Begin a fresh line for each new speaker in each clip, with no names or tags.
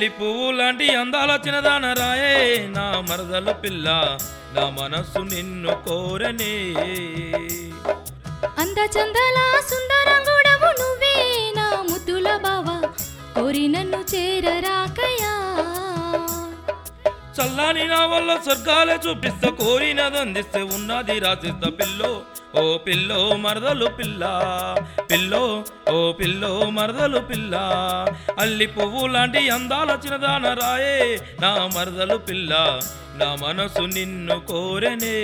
అల్లి పువ్వు లాంటి అందాల చిన్నదాన రాయే నా మరదలు పిల్ల నా మనస్సు నిన్ను కోరనే
అంద చందల సుందరంగుడవు నువ్వే నా ముద్దుల బావ కోరి నన్ను చేరరాకయా
చల్లాని నా వల్ల స్వర్గాలే చూపిస్తా కోరినది అందిస్తే ఉన్నది రాసిస్తా పిల్లో ఓ పిల్లో మరదలు పిల్ల పిల్లో ఓ పిల్లో మరదలు పిల్ల అల్లి పువ్వు లాంటి అందాల చిన్నదాన రాయే నా మరదలు పిల్ల నా మనసు నిన్ను కోరనే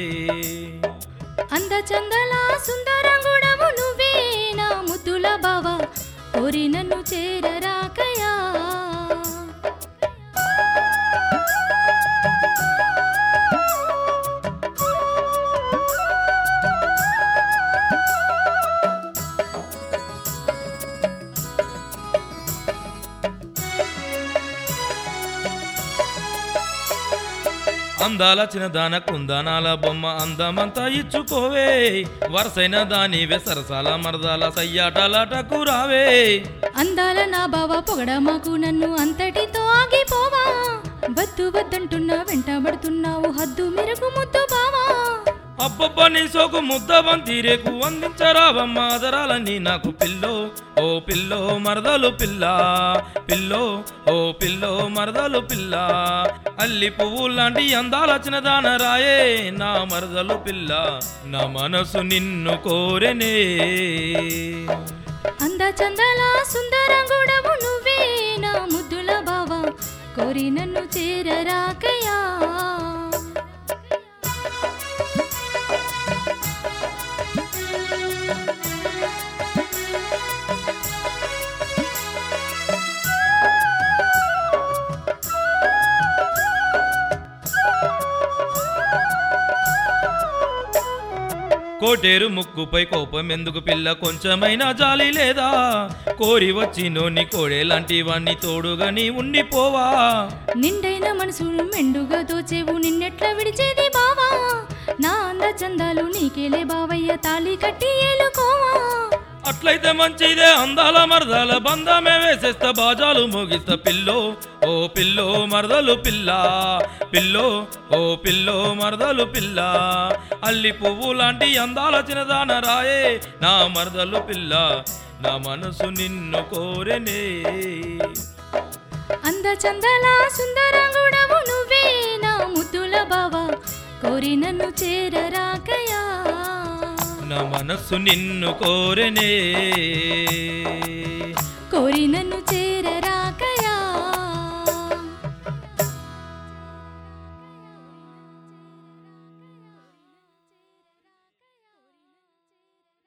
అంద చందల సుందరంగుడవు నువ్వే నా ముద్దుల బావ కోరి నన్ను చేరరాకయా
అందాల చిన్నదాన కుందనాల బొమ్మ అందమంతా ఇచ్చుకోవే వరసైన దాని సరసాల మరదాల సయ్యాటలాటకు రావే
అందాల నా బావ పొగడమాకు నన్ను అంతటితో ఆగిపోవా వద్దు వద్దంటున్నా వెంటబడుతున్నావు హద్దు మెరకు ముద్దు బావా
అబ్బబ్బ నీ సోకు ముద్ద బంతిరేకు అందించరావమ్మ ఆదరాలని నాకు పిల్లో ఓ పిల్లో మరదలు పిల్ల పిల్లో ఓ పిల్లో మరదలు పిల్ల అల్లి పువ్వు లాంటి అందాల చిన్నదాన రాయే నా మరదలు పిల్ల నా మనసు నిన్ను కోరెనే
అంద చందల సుందరంగుడవు నువ్వే నా ముద్దుల బావ కోరి నన్ను చేరరాకయా
కోటేరు ముక్కుపై కోపం ఎందుకు పిల్ల కొంచెమైనా జాలి లేదా కోరి వచ్చి నోని కోడే లాంటి వాణ్ణి తోడుగా నీ ఉండిపోవా
నిండైన మనసును మెండుగా దోచేవు నిన్నెట్లా విడిచేది బావా నా అంద చందాలు నీకేలే బావయ్య తాళి కట్టి ఏలుకోవా
అట్లయితే మంచిదే అందాల మరదల బంధమే వేసేస్తా బాజాలు మోగిస్తా పిల్లో ఓ పిల్లో మరదలు పిల్ల పిల్లో ఓ పిల్లో మరదలు పిల్ల అల్లి పువ్వు లాంటి అందాల చిన్నదాన రాయే నా మరదలు పిల్ల నా మనసు నిన్ను కోరెనే
అంద చందల సుందరంగుడవు నువ్వే నా ముద్దుల బావ కోరి నన్ను చేరరాకయా
నా మనసు నిన్ను కోరెనే
కోరి నన్ను